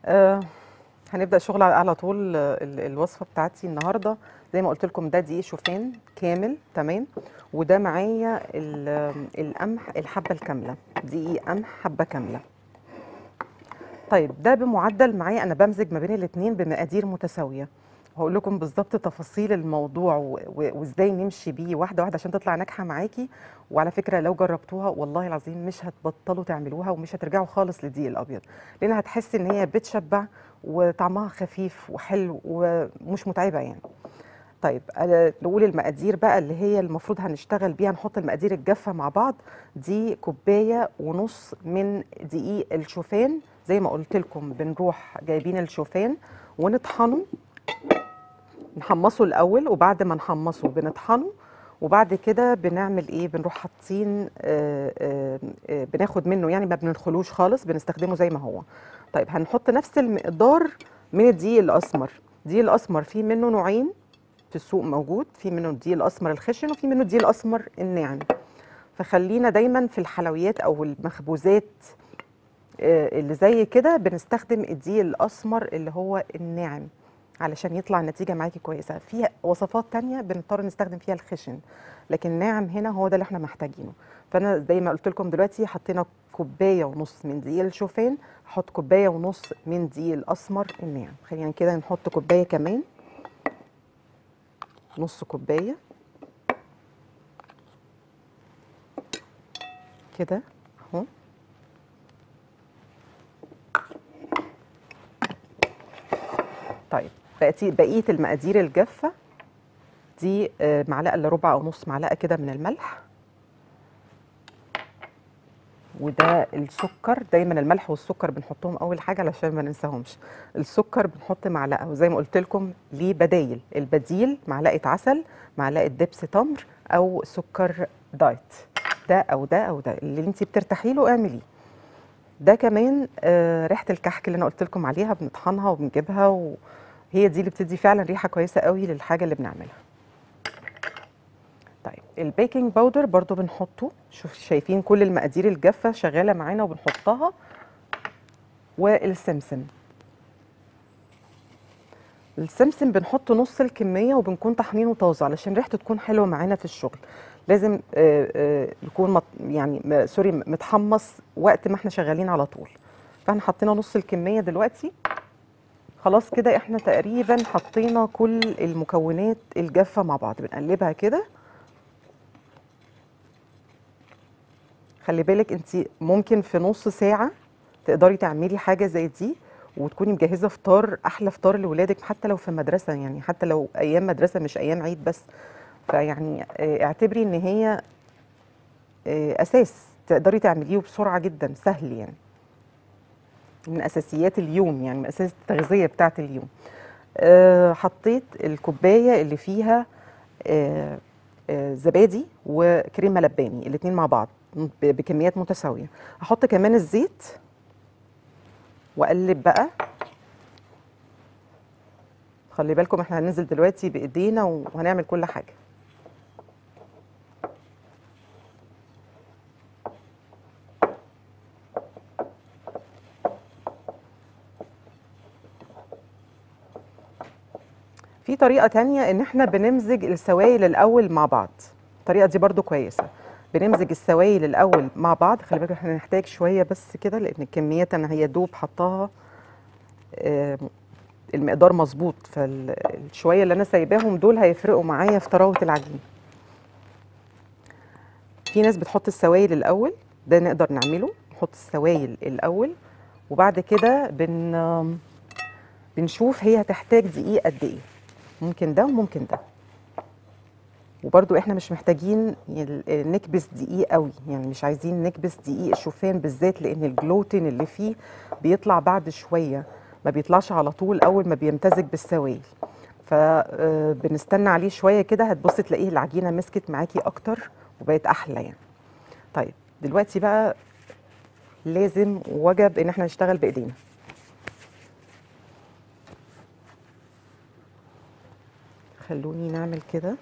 آه هنبدا شغل على على طول آه، ال- الوصفه بتاعتي النهارده زي ما قلت لكم ده دقيق شوفان كامل تمام وده معايا ال- آه، القمح الحبه الكامله دقيق قمح حبه كامله طيب ده بمعدل معايا انا بمزج ما بين الاثنين بمقادير متساويه هقول لكم بالظبط تفاصيل الموضوع و- و- وازاي نمشي بيه واحده واحده عشان تطلع ناجحه معاكي وعلى فكره لو جربتوها والله العظيم مش هتبطلوا تعملوها ومش هترجعوا خالص للدقيق الابيض لان هتحسي ان هي بتشبع وطعمها خفيف وحلو ومش متعبه يعني طيب أنا نقول المقادير بقى اللي هي المفروض هنشتغل بيها نحط المقادير الجافه مع بعض دي كوبايه ونص من دقيق الشوفان زي ما قلت لكم بنروح جايبين الشوفان ونطحنه نحمصه الاول وبعد ما نحمصه بنطحنه وبعد كده بنعمل ايه بنروح حاطين آه، آه، آه، بناخد منه يعني ما بننخلوش خالص بنستخدمه زي ما هو طيب هنحط نفس المقدار من الدقيق الاسمر الدقيق الاسمر فيه منه نوعين في السوق موجود في منه الدقيق الاسمر الخشن وفي منه الدقيق الاسمر الناعم فخلينا دايما في الحلويات او المخبوزات آه، اللي زي كده بنستخدم الدقيق الاسمر اللي هو الناعم علشان يطلع النتيجه معاكي كويسه في وصفات تانية بنضطر نستخدم فيها الخشن لكن ناعم هنا هو ده اللي احنا محتاجينه فانا زي ما قلت لكم دلوقتي حطينا كوبايه ونص من دقيق الشوفان هحط كوبايه ونص من دقيق الاسمر الناعم خلينا كده نحط كوبايه كمان نص كوبايه كده اهو طيب بقيتي بقيه المقادير الجافه دي آه، معلقه الا ربع او نص معلقه كده من الملح وده السكر دايما الملح والسكر بنحطهم اول حاجه علشان ما ننساهمش السكر بنحط معلقه وزي ما قلت لكم ليه بدايل البديل معلقه عسل معلقه دبس تمر او سكر دايت ده او ده او ده اللي انت بترتاحي له اعمليه ده كمان آه، ريحه الكحك اللي انا قلت لكم عليها بنطحنها وبنجيبها وهي دي اللي بتدي فعلا ريحه كويسه قوي للحاجه اللي بنعملها طيب البيكنج باودر برضو بنحطه شوف شايفين كل المقادير الجافه شغاله معانا وبنحطها والسمسم السمسم بنحط نص الكميه وبنكون طحنينه طازه علشان ريحته تكون حلوه معانا في الشغل لازم آه، آه، يكون مط يعني م- سوري متحمص وقت ما احنا شغالين على طول فاحنا حطينا نص الكميه دلوقتي خلاص كده احنا تقريبا حطينا كل المكونات الجافه مع بعض بنقلبها كده خلي بالك انت ممكن في نص ساعه تقدري تعملي حاجه زي دي وتكوني مجهزه فطار احلى فطار لاولادك حتى لو في مدرسه يعني حتى لو ايام مدرسه مش ايام عيد بس فيعني اه، اعتبري ان هي اه، اساس تقدري تعمليه بسرعه جدا سهل يعني من اساسيات اليوم يعني من اساس التغذيه بتاعه اليوم اه، حطيت الكوبايه اللي فيها اه، اه، زبادي وكريمه لباني الاتنين مع بعض ب- بكميات متساويه هحط كمان الزيت واقلب بقى خلي بالكم احنا هننزل دلوقتي بايدينا وهنعمل كل حاجه في طريقة تانية ان احنا بنمزج السوائل الاول مع بعض الطريقة دي برضو كويسة بنمزج السوائل الاول مع بعض خلي بالك احنا هنحتاج شوية بس كده لان الكميات انا هي دوب حطاها آه، المقدار مظبوط فالشوية اللي انا سايباهم دول هيفرقوا معايا في طراوة العجين في ناس بتحط السوائل الاول ده نقدر نعمله نحط السوائل الاول وبعد كده بن بنشوف هي هتحتاج دقيق قد ايه ممكن ده وممكن ده وبرضو احنا مش محتاجين يل- نكبس دقيق قوي يعني مش عايزين نكبس دقيق الشوفان بالذات لان الجلوتين اللي فيه بيطلع بعد شويه ما بيطلعش على طول اول ما بيمتزج بالسوائل فبنستنى عليه شويه كده هتبصي تلاقيه العجينه مسكت معاكي اكتر وبقت احلى يعني طيب دلوقتي بقى لازم وجب ان احنا نشتغل بايدينا خلوني نعمل كده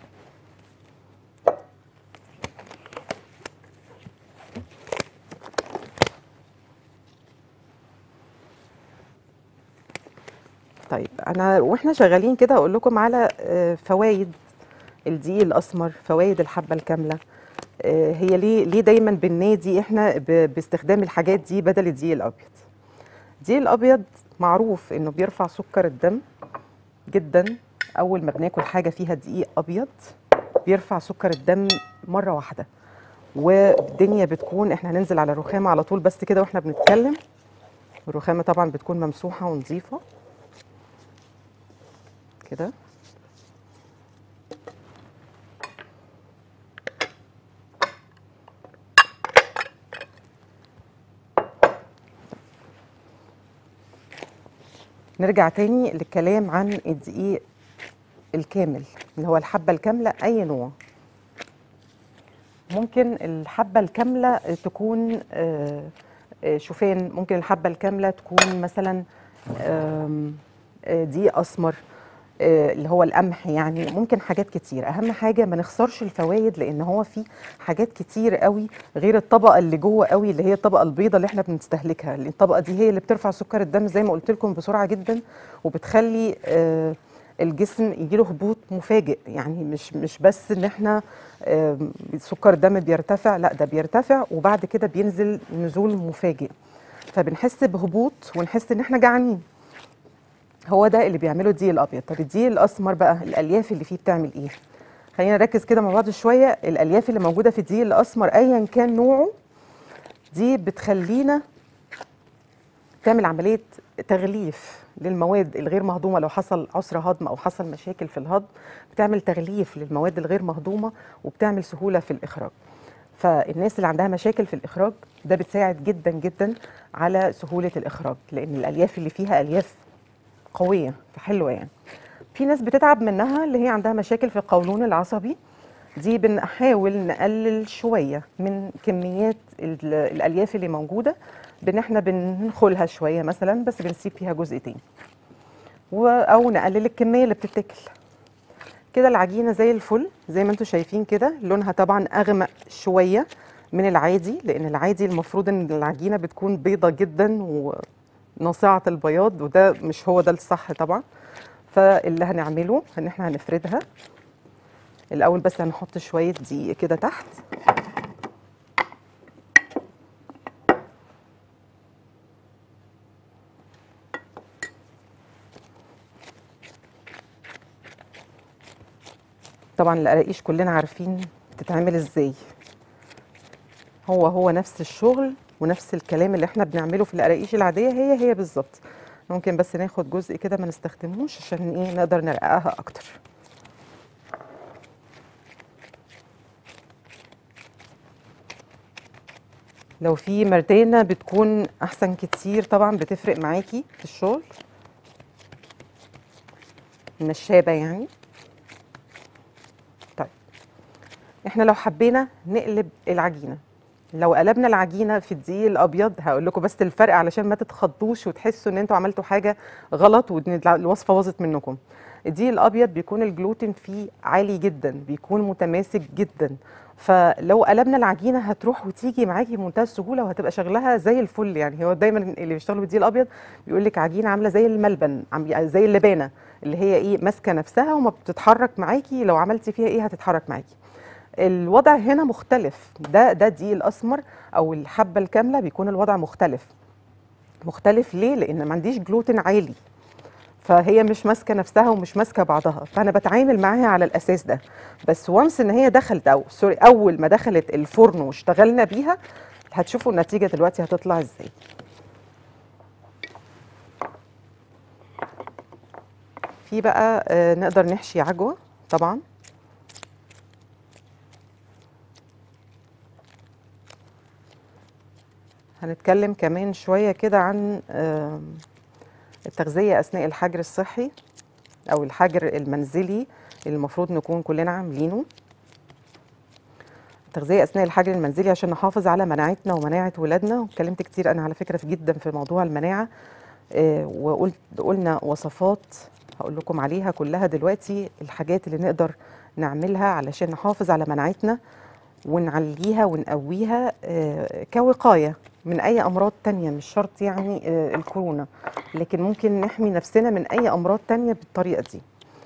طيب انا واحنا شغالين كده اقول لكم على آه، فوائد الدقيق الاسمر فوائد الحبه الكامله آه، هي ليه ليه دايما بننادي احنا ب- باستخدام الحاجات دي بدل الدقيق الابيض الدقيق الابيض معروف انه بيرفع سكر الدم جدا اول ما بناكل حاجه فيها دقيق ابيض بيرفع سكر الدم مره واحده والدنيا بتكون احنا هننزل على الرخامه على طول بس كده واحنا بنتكلم الرخامه طبعا بتكون ممسوحه ونظيفه كده نرجع تاني للكلام عن الدقيق الكامل اللي هو الحبة الكاملة أي نوع ممكن الحبة الكاملة تكون آه، آه، شوفان ممكن الحبة الكاملة تكون مثلا آم، آه، دقيق أسمر آه، اللي هو القمح يعني ممكن حاجات كتير أهم حاجة ما نخسرش الفوائد لأن هو في حاجات كتير قوي غير الطبقة اللي جوه قوي اللي هي الطبقة البيضاء اللي احنا بنستهلكها لأن الطبقة دي هي اللي بترفع سكر الدم زي ما قلت لكم بسرعة جدا وبتخلي آه، الجسم يجيله هبوط مفاجئ يعني مش مش بس ان احنا آم، سكر الدم بيرتفع لا ده بيرتفع وبعد كده بينزل نزول مفاجئ فبنحس بهبوط ونحس ان احنا جعانين هو ده اللي بيعمله الدقيق الابيض طب الدقيق الاسمر بقى الالياف اللي فيه بتعمل ايه خلينا نركز كده مع بعض شويه الالياف اللي موجوده في الدقيق الاسمر ايا كان نوعه دي بتخلينا تعمل عمليه تغليف للمواد الغير مهضومه لو حصل عسر هضم او حصل مشاكل في الهضم بتعمل تغليف للمواد الغير مهضومه وبتعمل سهوله في الاخراج فالناس اللي عندها مشاكل في الاخراج ده بتساعد جدا جدا على سهوله الاخراج لان الالياف اللي فيها الياف قويه فحلوه يعني في ناس بتتعب منها اللي هي عندها مشاكل في القولون العصبي دي بنحاول نقلل شويه من كميات ال- الالياف اللي موجوده بان احنا بننخلها شويه مثلا بس بنسيب فيها جزء تاني و- او نقلل الكميه اللي بتتاكل كده العجينه زي الفل زي ما انتم شايفين كده لونها طبعا اغمق شويه من العادي لان العادي المفروض ان العجينه بتكون بيضه جدا وناصعه البياض وده مش هو ده الصح طبعا فاللي هنعمله ان احنا هنفردها الاول بس هنحط شويه دقيق كده تحت طبعا القراقيش كلنا عارفين بتتعمل ازاي هو هو نفس الشغل ونفس الكلام اللي احنا بنعمله في القراقيش العاديه هي هي بالظبط ممكن بس ناخد جزء كده ما نستخدموش عشان ايه نقدر نرققها اكتر لو في مردانه بتكون احسن كتير طبعا بتفرق معاكي في الشغل النشابه يعني طيب احنا لو حبينا نقلب العجينه لو قلبنا العجينه في الدقيق الابيض هقول لكم بس الفرق علشان ما تتخضوش وتحسوا ان انتوا عملتوا حاجه غلط وان الوصفه باظت منكم الدقيق الابيض بيكون الجلوتين فيه عالي جدا بيكون متماسك جدا فلو قلبنا العجينه هتروح وتيجي معاكي بمنتهى السهوله وهتبقى شغلها زي الفل يعني هو دايما اللي بيشتغلوا بالدقيق الابيض بيقول لك عجينه عامله زي الملبن عم- زي اللبانه اللي هي ايه ماسكه نفسها وما بتتحرك معاكي لو عملتي فيها ايه هتتحرك معاكي الوضع هنا مختلف ده ده الدقيق الاسمر او الحبه الكامله بيكون الوضع مختلف مختلف ليه لان ما عنديش جلوتين عالي فهي مش ماسكه نفسها ومش ماسكه بعضها فانا بتعامل معاها على الاساس ده بس وانس ان هي دخلت او سوري اول ما دخلت الفرن واشتغلنا بيها هتشوفوا النتيجه دلوقتي هتطلع ازاي في بقى آه، نقدر نحشي عجوه طبعا هنتكلم كمان شويه كده عن آم، التغذيه اثناء الحجر الصحي او الحجر المنزلي اللي المفروض نكون كلنا عاملينه التغذيه اثناء الحجر المنزلي عشان نحافظ على مناعتنا ومناعه ولادنا واتكلمت كتير انا على فكره في جدا في موضوع المناعه آه، وقلت قلنا وصفات هقول لكم عليها كلها دلوقتي الحاجات اللي نقدر نعملها علشان نحافظ على مناعتنا ونعليها ونقويها آه، كوقاية من أي أمراض تانية مش شرط يعني آه، الكورونا لكن ممكن نحمي نفسنا من أي أمراض تانية بالطريقة دي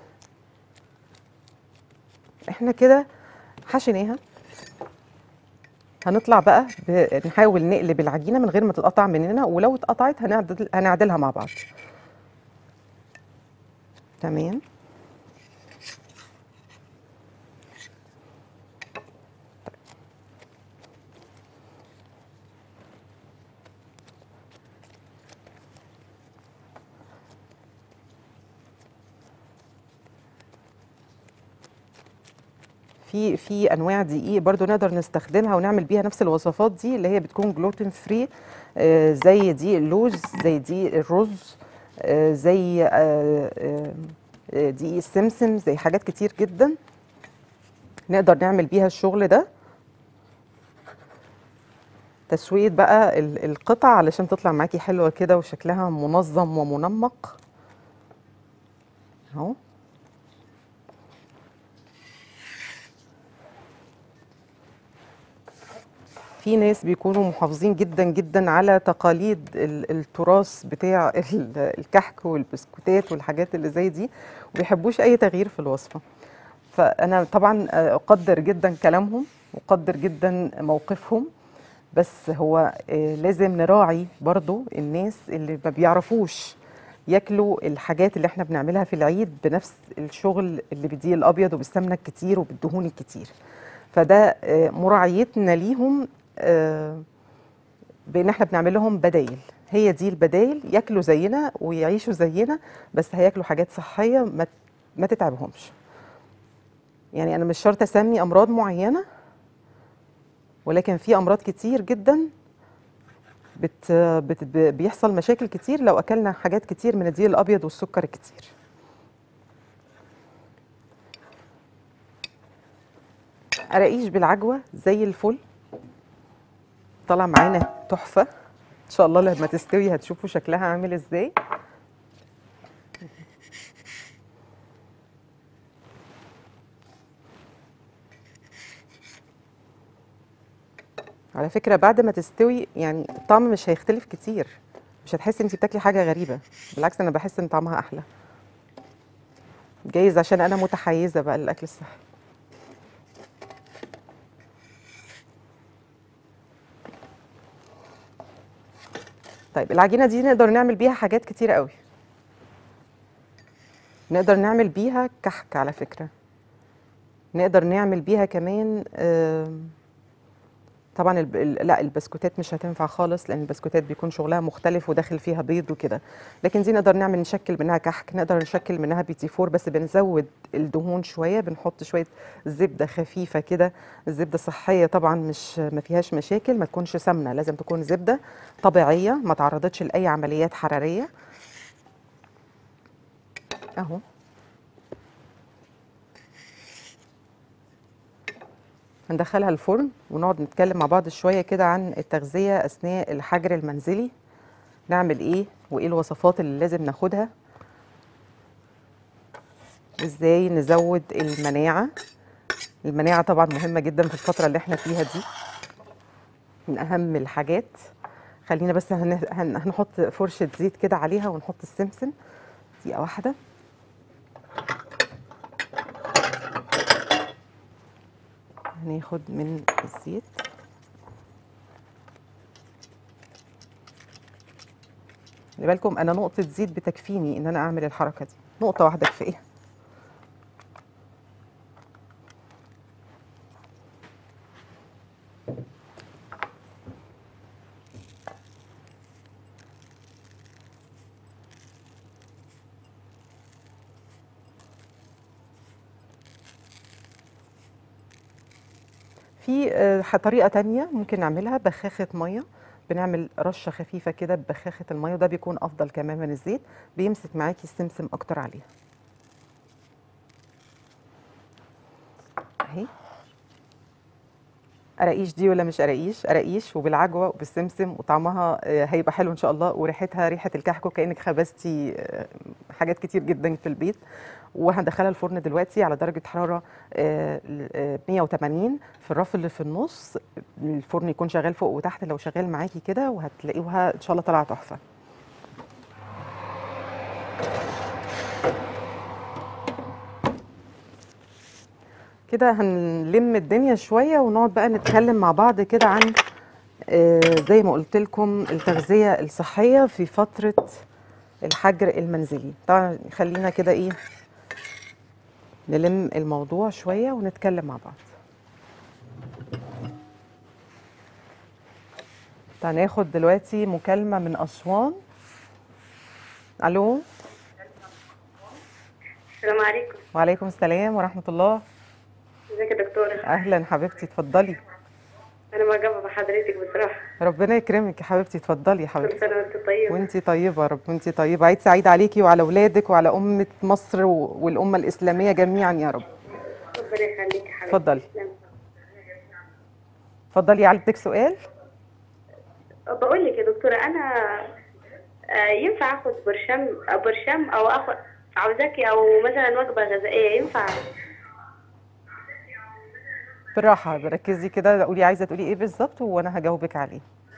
احنا كده حشيناها هنطلع بقى ب- نحاول نقلب العجينة من غير ما تتقطع مننا ولو اتقطعت هنعدل هنعدلها مع بعض تمام في في انواع دقيق برضو نقدر نستخدمها ونعمل بيها نفس الوصفات دي اللي هي بتكون جلوتين فري آه، زي دقيق اللوز زي دقيق الرز آه، زي آه، آه، آه، دقيق السمسم زي حاجات كتير جدا نقدر نعمل بيها الشغل ده تسوية بقى ال- القطع علشان تطلع معاكي حلوة كده وشكلها منظم ومنمق اهو في ناس بيكونوا محافظين جدا جدا على تقاليد ال- التراث بتاع ال- الكحك والبسكوتات والحاجات اللي زي دي وبيحبوش اي تغيير في الوصفة فانا طبعا اقدر جدا كلامهم واقدر جدا موقفهم بس هو آه، لازم نراعي برضو الناس اللي ما بيعرفوش ياكلوا الحاجات اللي احنا بنعملها في العيد بنفس الشغل اللي بالدقيق الابيض وبالسمنه الكتير وبالدهون الكتير فده آه، مراعيتنا ليهم آه، بان احنا بنعمل لهم بدايل هي دي البدايل ياكلوا زينا ويعيشوا زينا بس هياكلوا حاجات صحيه ما ما تتعبهمش يعني انا مش شرط اسمي امراض معينه ولكن في امراض كتير جدا بت بت ب- بيحصل مشاكل كتير لو اكلنا حاجات كتير من الدقيق الابيض والسكر الكتير قراقيش بالعجوه زي الفل طلع معانا تحفه ان شاء الله لما تستوي هتشوفوا شكلها عامل ازاي على فكره بعد ما تستوي يعني الطعم مش هيختلف كتير مش هتحسي انت بتاكلي حاجه غريبه بالعكس انا بحس ان طعمها احلى جايز عشان انا متحيزه بقى للاكل الصحي طيب العجينه دي نقدر نعمل بيها حاجات كتيره قوي نقدر نعمل بيها كحك على فكره نقدر نعمل بيها كمان آم، طبعا الب... ال- لا البسكوتات مش هتنفع خالص لان البسكوتات بيكون شغلها مختلف وداخل فيها بيض وكده لكن دي نقدر نعمل نشكل منها كحك نقدر نشكل منها بيتي فور بس بنزود الدهون شويه بنحط شويه زبده خفيفه كده الزبده صحيه طبعا مش ما فيهاش مشاكل ما تكونش سمنه لازم تكون زبده طبيعيه ما تعرضتش لاي عمليات حراريه اهو هندخلها الفرن ونقعد نتكلم مع بعض شوية كده عن التغذية أثناء الحجر المنزلي نعمل إيه وإيه الوصفات اللي لازم ناخدها إزاي نزود المناعة المناعة طبعا مهمة جدا في الفترة اللي احنا فيها دي من أهم الحاجات خلينا بس هن... هن... هنحط فرشة زيت كده عليها ونحط السمسم دقيقة واحدة هناخد من الزيت خلي بالكم انا نقطة زيت بتكفيني ان انا اعمل الحركة دي نقطة واحدة كفاية في آه، ح- طريقة تانية ممكن نعملها بخاخة مية بنعمل رشة خفيفة كده ببخاخة المية وده بيكون أفضل كمان من الزيت بيمسك معاكي السمسم أكتر عليها أهي قراقيش دي ولا مش قراقيش قراقيش وبالعجوه وبالسمسم وطعمها آه، هيبقى حلو ان شاء الله وريحتها ريحه الكحك وكانك خبزتي آه، حاجات كتير جدا في البيت وهندخلها الفرن دلوقتي على درجه حراره آه، آه، 180 في الرف اللي في النص الفرن يكون شغال فوق وتحت لو شغال معاكي كده وهتلاقيها ان شاء الله طالعه تحفه كده هنلم الدنيا شويه ونقعد بقى نتكلم مع بعض كده عن آه، زي ما قلت لكم التغذيه الصحيه في فتره الحجر المنزلي طبعا خلينا كده ايه نلم الموضوع شويه ونتكلم مع بعض هناخد دلوقتي مكالمه من اسوان الو السلام عليكم وعليكم السلام ورحمه الله ازيك يا دكتورة اهلا حبيبتي اتفضلي انا معجبة بحضرتك بصراحة ربنا يكرمك يا حبيبتي اتفضلي يا كل حبيبتي سنة وانت طيب وانتي طيبة يا رب وانتي طيبة عيد سعيد عليكي وعلى أولادك وعلى أمة مصر و- والأمة الإسلامية جميعا يا رب ربنا يخليك يا حبيبتي اتفضلي. تسلمي. اتفضلي عندك سؤال بقول لك يا دكتورة انا آه، ينفع اخد برشام أو برشام او اخد عاوزاكي او مثلا وجبة غذائية ينفع بالراحة بركزي كده قولي عايزة تقولي ايه بالظبط وانا هجاوبك عليه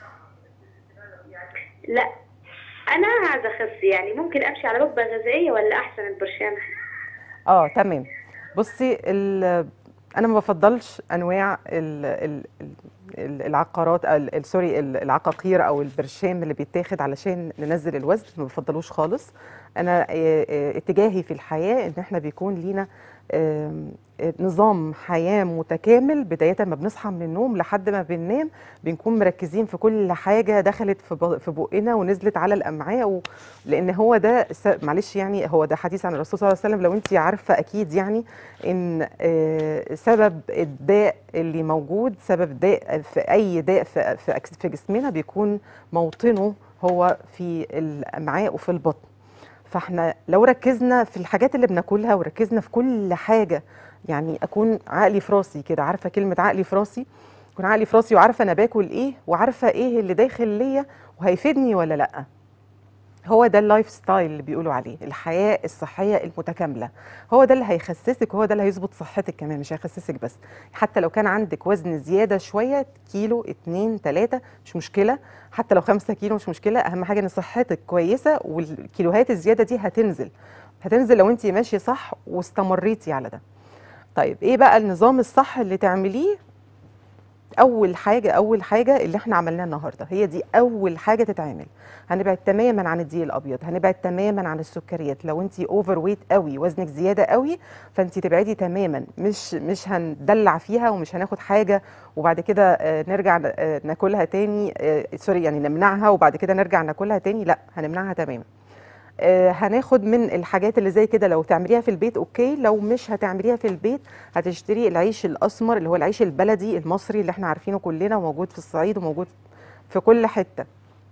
لا انا عايزة اخس يعني ممكن امشي على وجبة غذائية ولا احسن البرشام اه تمام بصي ال- انا ما بفضلش انواع ال ال ال- العقارات ال- ال- سوري ال- العقاقير او البرشام اللي بيتاخد علشان ننزل الوزن ما بفضلوش خالص انا آه، آه، اتجاهي في الحياه ان احنا بيكون لينا آم، آه، نظام حياه متكامل بدايه ما بنصحى من النوم لحد ما بننام بنكون مركزين في كل حاجه دخلت في ب- في بقنا ونزلت على الامعاء و... لان هو ده س- معلش يعني هو ده حديث عن الرسول صلى الله عليه وسلم لو انت عارفه اكيد يعني ان آه، سبب الداء اللي موجود سبب داء في اي داء في في أكس- في جسمنا بيكون موطنه هو في الامعاء وفي البطن فاحنا لو ركزنا في الحاجات اللي بناكلها وركزنا في كل حاجه يعني اكون عقلي في راسي كده عارفه كلمه عقلي في راسي اكون عقلي في راسي وعارفه انا باكل ايه وعارفه ايه اللي داخل ليا وهيفيدني ولا لا هو ده اللايف ستايل اللي بيقولوا عليه الحياة الصحية المتكاملة هو ده اللي هيخسسك وهو ده اللي هيظبط صحتك كمان مش هيخسسك بس حتى لو كان عندك وزن زيادة شوية كيلو اتنين تلاتة مش مشكلة حتى لو خمسة كيلو مش مشكلة أهم حاجة إن صحتك كويسة والكيلوهات الزيادة دي هتنزل هتنزل لو انت ماشية صح واستمريتي على ده طيب ايه بقى النظام الصح اللي تعمليه اول حاجه اول حاجه اللي احنا عملناها النهارده هي دي اول حاجه تتعمل هنبعد تماما عن الدقيق الابيض هنبعد تماما عن السكريات لو انت اوفر ويت قوي وزنك زياده قوي فانت تبعدي تماما مش مش هندلع فيها ومش هناخد حاجه وبعد كده آه، نرجع ن- آه، ناكلها تاني آه، سوري يعني نمنعها وبعد كده نرجع ناكلها تاني لا هنمنعها تماما آه، هناخد من الحاجات اللي زي كده لو تعمليها في البيت اوكي لو مش هتعمليها في البيت هتشتري العيش الاسمر اللي هو العيش البلدي المصري اللي احنا عارفينه كلنا وموجود في الصعيد وموجود في كل حته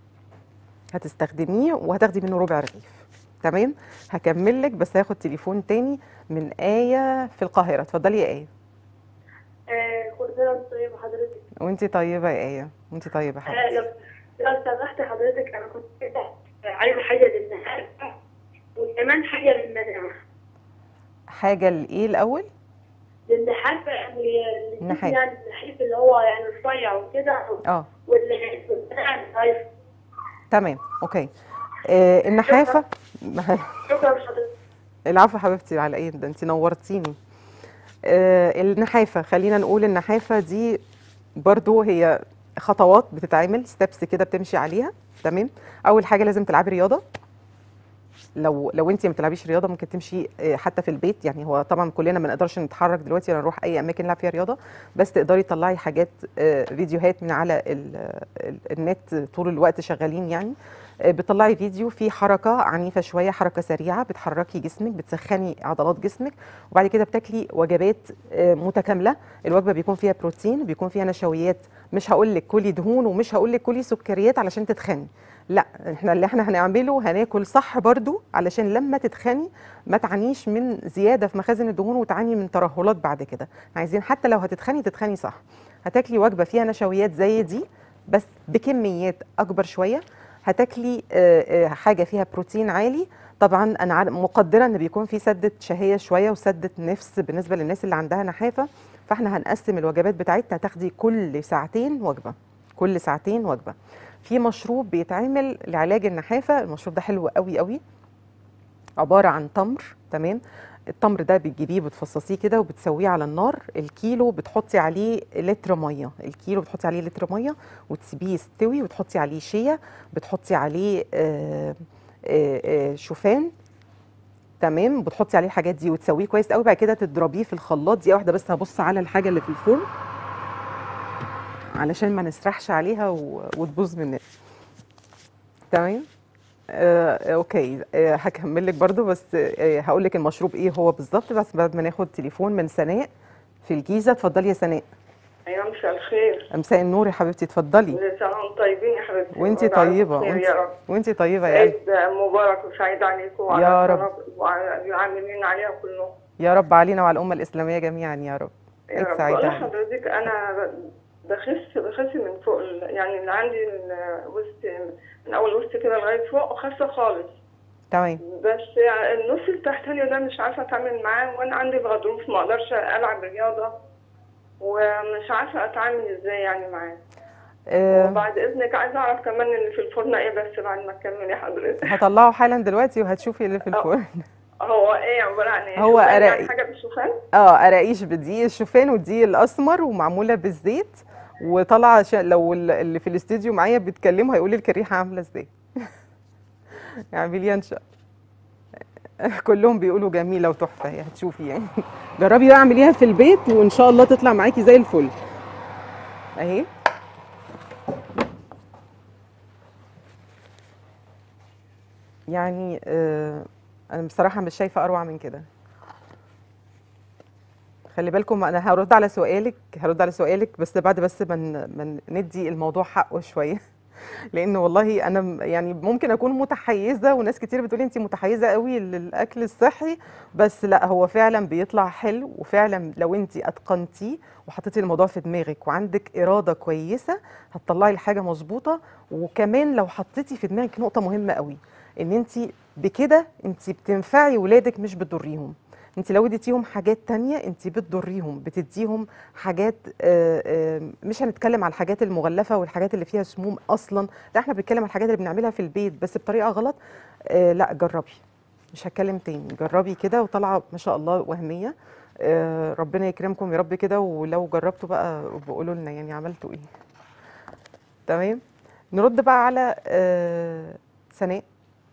هتستخدميه وهتاخدي منه ربع رغيف تمام هكمل لك بس هاخد تليفون تاني من آية في القاهرة اتفضلي يا آية آه، كل سنة وانت طيبة حضرتك وانتي طيبة يا آية وانتي طيبة يا حبيبتي آه، لو لو سمحت حضرتك انا كنت كده عايزة حاجة للنهار وكمان حاجة للمناعة حاجة الإيه الأول للنحاف يعني النحاف. يعني النحيف اللي هو يعني رفيع وكده اه واللي والمناعة ضعيف تمام اوكي آه النحافة شكرا لحضرتك العفو حبيبتي على ايه ده انت نورتيني آه النحافه خلينا نقول النحافه دي برضو هي خطوات بتتعمل ستيبس كده بتمشي عليها تمام اول حاجه لازم تلعبي رياضه لو لو انت ما بتلعبيش رياضه ممكن تمشي آه، حتى في البيت يعني هو طبعا كلنا ما نقدرش نتحرك دلوقتي ولا نروح اي اماكن نلعب فيها رياضه بس تقدري تطلعي حاجات آه، فيديوهات من على ال- ال- النت طول الوقت شغالين يعني آه، بتطلعي فيديو فيه حركه عنيفه شويه حركه سريعه بتحركي جسمك بتسخني عضلات جسمك وبعد كده بتاكلي وجبات آه، متكامله الوجبه بيكون فيها بروتين بيكون فيها نشويات مش هقول لك كلي دهون ومش هقول لك كلي سكريات علشان تتخني لا احنا اللي احنا هنعمله هناكل صح برضو علشان لما تتخني ما تعانيش من زياده في مخازن الدهون وتعاني من ترهلات بعد كده عايزين حتى لو هتتخني تتخني صح هتاكلي وجبه فيها نشويات زي دي بس بكميات اكبر شويه هتاكلي آه، آه، حاجه فيها بروتين عالي طبعا انا عار- مقدره ان بيكون في سده شهيه شويه وسده نفس بالنسبه للناس اللي عندها نحافه فاحنا هنقسم الوجبات بتاعتنا تاخدي كل ساعتين وجبه كل ساعتين وجبه في مشروب بيتعمل لعلاج النحافه المشروب ده حلو قوي قوي عباره عن تمر تمام التمر ده بتجيبيه بتفصصيه كده وبتسويه على النار الكيلو بتحطي عليه لتر ميه الكيلو بتحطي عليه لتر ميه وتسيبيه يستوي وتحطي عليه شيا بتحطي عليه آه، آه، آه، شوفان تمام بتحطي عليه الحاجات دي وتسويه كويس قوي بعد كده تضربيه في الخلاط دي واحده بس هبص على الحاجه اللي في الفرن علشان ما نسرحش عليها و- وتبوظ مننا تمام آه، اوكي آه، هكمل لك برضو بس آه، هقول لك المشروب ايه هو بالظبط بس بعد ما ناخد تليفون من سناء في الجيزه اتفضلي يا سناء ايوه مساء الخير مساء النور يا حبيبتي اتفضلي كل سنه وانتم طيبين يا حبيبتي وانتي وعلى طيبه خير وانتي يا رب وانتي طيبه يا قلبي عيد مبارك وسعيد عليكم وعلى يا رب. القناة وعلى العاملين عليها كلهم يا رب علينا وعلى الامه الاسلاميه جميعا يا رب يا عيد رب سعيد بقول عليك. لحضرتك انا بخس بخس من فوق ال- يعني اللي عندي الوسط من اول وسط كده لغايه فوق وخاسه خالص تمام بس النص التحتاني ده مش عارفه اتعامل معاه وانا عندي الغضروف ما اقدرش العب رياضه ومش عارفه اتعامل ازاي يعني معاه آه، وبعد اذنك عايزه اعرف كمان اللي في الفرن ايه بس بعد ما تكملي حضرتك هطلعه حالا دلوقتي وهتشوفي اللي في آه. الفرن هو ايه عباره عن ايه؟ هو شوفان أرائي. يعني حاجه بالشوفان؟ اه قراقيش بدقيق الشوفان والدقيق الاسمر ومعموله بالزيت وطالعه ش... لو ال- اللي في الاستديو معايا بيتكلموا هيقولوا لك الريحه عامله ازاي اعمليها ان شاء كلهم بيقولوا جميله وتحفه هي هتشوفي يعني جربي بقى اعمليها في البيت وان شاء الله تطلع معاكي زي الفل اهي يعني آه انا بصراحه مش شايفه اروع من كده خلي بالكم انا هرد على سؤالك هرد على سؤالك بس بعد بس ما ن- ما ندي الموضوع حقه شويه لان والله انا م- يعني ممكن اكون متحيزه وناس كتير بتقولي انت متحيزه قوي للاكل الصحي بس لا هو فعلا بيطلع حلو وفعلا لو انت اتقنتيه وحطيتي الموضوع في دماغك وعندك اراده كويسه هتطلعي الحاجه مظبوطه وكمان لو حطيتي في دماغك نقطه مهمه قوي ان انت بكده انت بتنفعي ولادك مش بتضريهم انت لو اديتيهم حاجات تانية انت بتضريهم بتديهم حاجات آه، آه، مش هنتكلم على الحاجات المغلفة والحاجات اللي فيها سموم اصلا لا احنا بنتكلم على الحاجات اللي بنعملها في البيت بس بطريقة غلط آه، لا جربي مش هتكلم تاني جربي كده وطالعة ما شاء الله وهمية آه، ربنا يكرمكم يا رب كده ولو جربتوا بقى بقولوا لنا يعني عملتوا ايه تمام نرد بقى على آه، سناء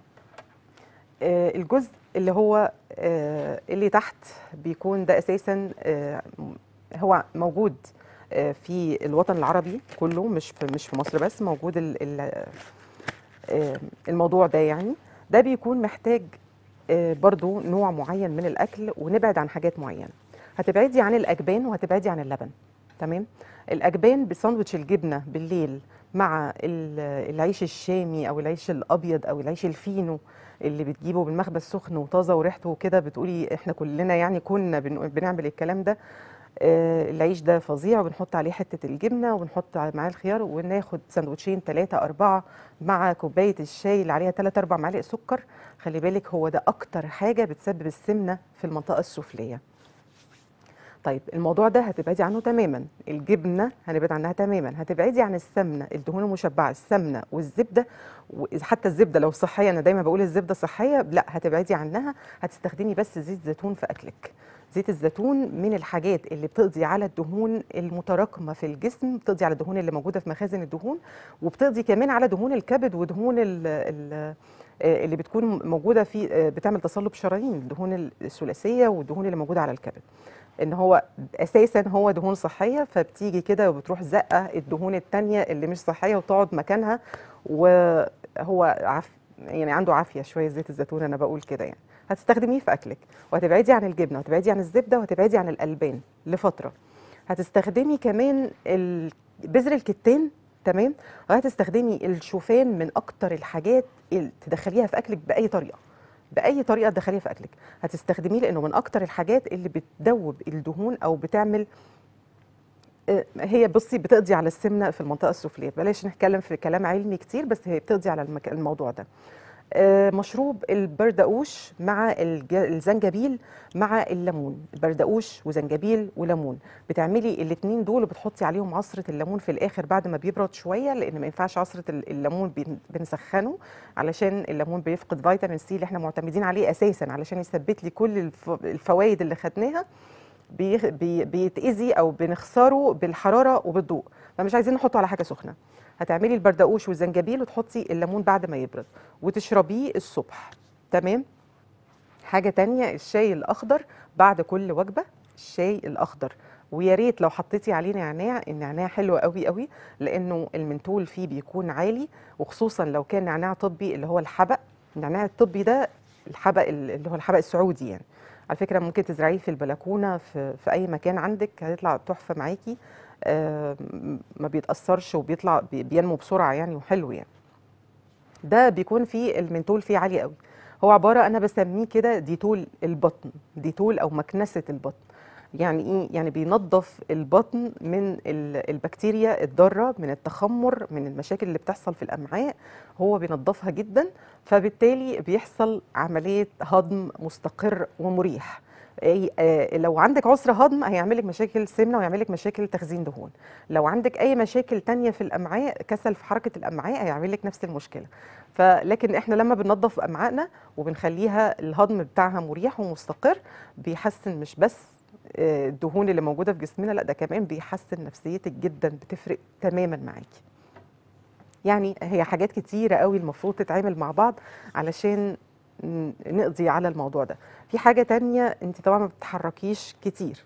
آه، الجزء اللي هو آه، اللي تحت بيكون ده اساسا آه، م- هو موجود آه، في الوطن العربي كله مش في مش في مصر بس موجود ال- ال- آه، الموضوع ده يعني ده بيكون محتاج آه، برضو نوع معين من الاكل ونبعد عن حاجات معينه هتبعدي عن الاجبان وهتبعدي عن اللبن تمام الاجبان بساندوتش الجبنه بالليل مع ال- العيش الشامي او العيش الابيض او العيش الفينو اللي بتجيبه بالمخبز سخن وطازه وريحته كده بتقولي احنا كلنا يعني كنا بن- بنعمل الكلام ده آه، العيش ده فظيع وبنحط عليه حته الجبنه وبنحط معاه الخيار وناخد سندوتشين ثلاثه اربعه مع كوبايه الشاي اللي عليها ثلاث اربع معالق سكر خلي بالك هو ده اكتر حاجه بتسبب السمنه في المنطقه السفليه طيب الموضوع ده هتبعدي عنه تماما الجبنه هنبعد عنها تماما هتبعدي عن السمنه الدهون المشبعه السمنه والزبده وحتى الزبده لو صحيه انا دايما بقول الزبده صحيه لا هتبعدي عنها هتستخدمي بس زيت زيتون في اكلك زيت الزيتون من الحاجات اللي بتقضي على الدهون المتراكمه في الجسم بتقضي على الدهون اللي موجوده في مخازن الدهون وبتقضي كمان على دهون الكبد ودهون ال ال اللي بتكون موجوده في بتعمل تصلب شرايين الدهون الثلاثيه والدهون اللي موجوده على الكبد ان هو اساسا هو دهون صحيه فبتيجي كده وبتروح زقه الدهون التانية اللي مش صحيه وتقعد مكانها وهو عف يعني عنده عافيه شويه زيت الزيتون انا بقول كده يعني هتستخدميه في اكلك وهتبعدي عن الجبنه وهتبعدي عن الزبده وهتبعدي عن الالبان لفتره هتستخدمي كمان ال- بذر الكتان تمام وهتستخدمي الشوفان من اكتر الحاجات اللي تدخليها في اكلك باي طريقه باي طريقه تدخليها في اكلك هتستخدميه لانه من اكتر الحاجات اللي بتدوب الدهون او بتعمل آه، هي بصي بتقضي على السمنه في المنطقه السفليه بلاش نتكلم في كلام علمي كتير بس هي بتقضي على المك... الموضوع ده آه، مشروب البردقوش مع الج- الزنجبيل مع الليمون البردقوش وزنجبيل وليمون بتعملي الاتنين دول وبتحطي عليهم عصرة الليمون في الآخر بعد ما بيبرد شوية لأن ما ينفعش عصرة ال- الليمون بن- بنسخنه علشان الليمون بيفقد فيتامين سي اللي احنا معتمدين عليه أساسا علشان يثبت لي كل الف- الفوائد اللي خدناها بيخ- بي- بيتأذي أو بنخسره بالحرارة وبالضوء فمش عايزين نحطه على حاجة سخنة هتعملي البردقوش والزنجبيل وتحطي الليمون بعد ما يبرد وتشربيه الصبح تمام حاجة تانية الشاي الأخضر بعد كل وجبة الشاي الأخضر ويا ريت لو حطيتي عليه نعناع النعناع حلو قوي قوي لأنه المنتول فيه بيكون عالي وخصوصا لو كان نعناع طبي اللي هو الحبق النعناع الطبي ده الحبق ال- اللي هو الحبق السعودي يعني على فكرة ممكن تزرعيه في البلكونة في, في أي مكان عندك هيطلع تحفة معاكي آه، ما بيتأثرش وبيطلع بي- بينمو بسرعة يعني وحلو يعني ده بيكون فيه المنتول فيه عالي قوي هو عباره انا بسميه كده ديتول البطن ديتول او مكنسه البطن يعني ايه يعني بينظف البطن من ال- البكتيريا الضاره من التخمر من المشاكل اللي بتحصل في الامعاء هو بينظفها جدا فبالتالي بيحصل عمليه هضم مستقر ومريح أي آه، لو عندك عسر هضم هيعمل لك مشاكل سمنه ويعمل لك مشاكل تخزين دهون لو عندك اي مشاكل تانية في الامعاء كسل في حركه الامعاء هيعمل لك نفس المشكله فلكن احنا لما بننظف امعائنا وبنخليها الهضم بتاعها مريح ومستقر بيحسن مش بس آه، الدهون اللي موجوده في جسمنا لا ده كمان بيحسن نفسيتك جدا بتفرق تماما معاكي يعني هي حاجات كتيره قوي المفروض تتعمل مع بعض علشان ن- نقضي على الموضوع ده في حاجه تانية انت طبعا ما بتتحركيش كتير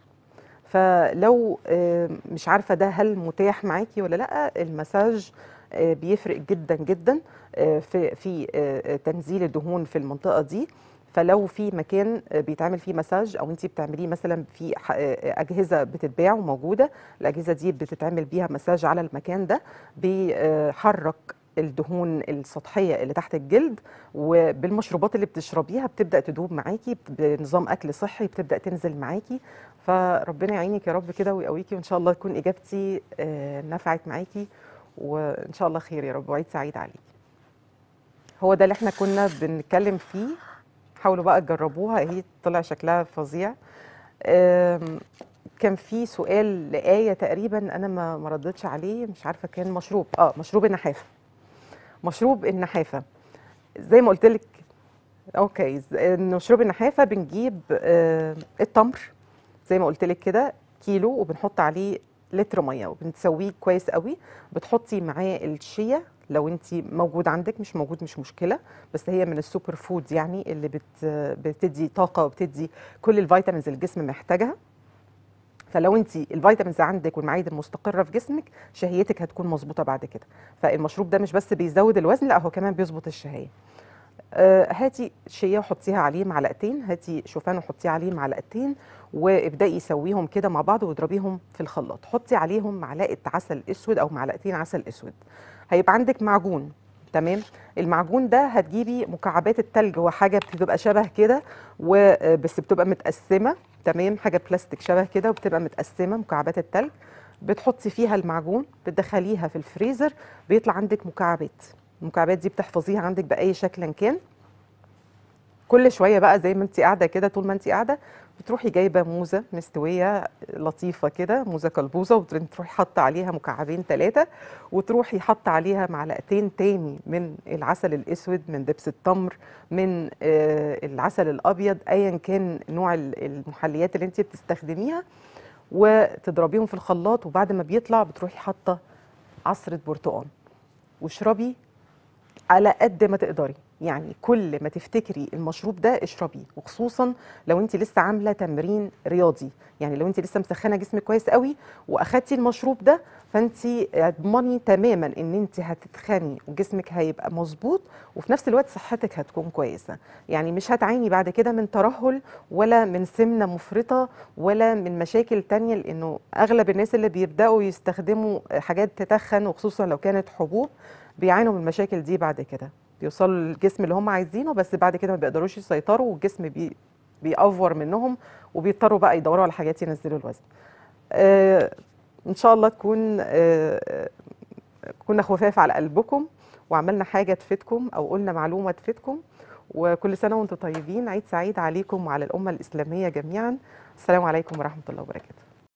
فلو آه، مش عارفه ده هل متاح معاكي ولا لا المساج آه، بيفرق جدا جدا آه، في في آه، تنزيل الدهون في المنطقه دي فلو في مكان آه، بيتعمل فيه مساج او انت بتعمليه مثلا في ح- آه، اجهزه بتتباع وموجوده الاجهزه دي بتتعمل بيها مساج على المكان ده بيحرك الدهون السطحيه اللي تحت الجلد وبالمشروبات اللي بتشربيها بتبدا تدوب معاكي بنظام اكل صحي بتبدا تنزل معاكي فربنا يعينك يا رب كده ويقويكي وان شاء الله تكون اجابتي آه، نفعت معاكي وان شاء الله خير يا رب وعيد سعيد عليكي هو ده اللي احنا كنا بنتكلم فيه حاولوا بقى تجربوها هي طلع شكلها فظيع آم، كان في سؤال لآية تقريبا انا ما ما ردتش عليه مش عارفه كان مشروب اه مشروب النحافه مشروب النحافه زي ما قلت لك اوكي ز- مشروب النحافه بنجيب آه، التمر زي ما قلت لك كده كيلو وبنحط عليه لتر ميه وبنسويه كويس قوي بتحطي معاه الشيا لو انت موجود عندك مش موجود مش مشكله بس هي من السوبر فود يعني اللي بت بتدي طاقه وبتدي كل الفيتامينز اللي الجسم محتاجها فلو انت الفيتامينز عندك والمعادن مستقره في جسمك شهيتك هتكون مظبوطه بعد كده فالمشروب ده مش بس بيزود الوزن لا هو كمان بيظبط الشهيه آه، هاتي شيا وحطيها عليه معلقتين هاتي شوفان وحطيه عليه معلقتين وابدأي سويهم كده مع بعض واضربيهم في الخلاط حطي عليهم معلقه عسل اسود او معلقتين عسل اسود هيبقى عندك معجون تمام المعجون ده هتجيبي مكعبات التلج هو حاجه بتبقى شبه كده وبس بتبقى متقسمه تمام حاجه بلاستيك شبه كده وبتبقى متقسمه مكعبات التلج بتحطي فيها المعجون بتدخليها في الفريزر بيطلع عندك مكعبات المكعبات دي بتحفظيها عندك باي شكل كان كل شويه بقى زي ما انت قاعده كده طول ما انت قاعده بتروحي جايبه موزه مستويه لطيفه كده موزه كلبوزه وتروحي حاطه عليها مكعبين ثلاثه وتروحي حاطه عليها معلقتين تاني من العسل الاسود من دبس التمر من آه، العسل الابيض ايا كان نوع ال- المحليات اللي انت بتستخدميها وتضربيهم في الخلاط وبعد ما بيطلع بتروحي حاطه عصره برتقال واشربي على قد ما تقدري يعني كل ما تفتكري المشروب ده اشربيه وخصوصا لو انت لسه عامله تمرين رياضي يعني لو انت لسه مسخنه جسمك كويس قوي واخدتي المشروب ده فانت اضمني تماما ان انت هتتخني وجسمك هيبقى مظبوط وفي نفس الوقت صحتك هتكون كويسه يعني مش هتعاني بعد كده من ترهل ولا من سمنه مفرطه ولا من مشاكل تانية لانه اغلب الناس اللي بيبداوا يستخدموا حاجات تتخن وخصوصا لو كانت حبوب بيعانوا من المشاكل دي بعد كده بيوصلوا للجسم اللي هم عايزينه بس بعد كده ما بيقدروش يسيطروا والجسم بي بيأفور منهم وبيضطروا بقى يدوروا على حاجات ينزلوا الوزن. آه ان شاء الله تكون آه، آه، كنا خفاف على قلبكم وعملنا حاجه تفيدكم او قلنا معلومه تفيدكم وكل سنه وانتم طيبين عيد سعيد عليكم وعلى الامه الاسلاميه جميعا السلام عليكم ورحمه الله وبركاته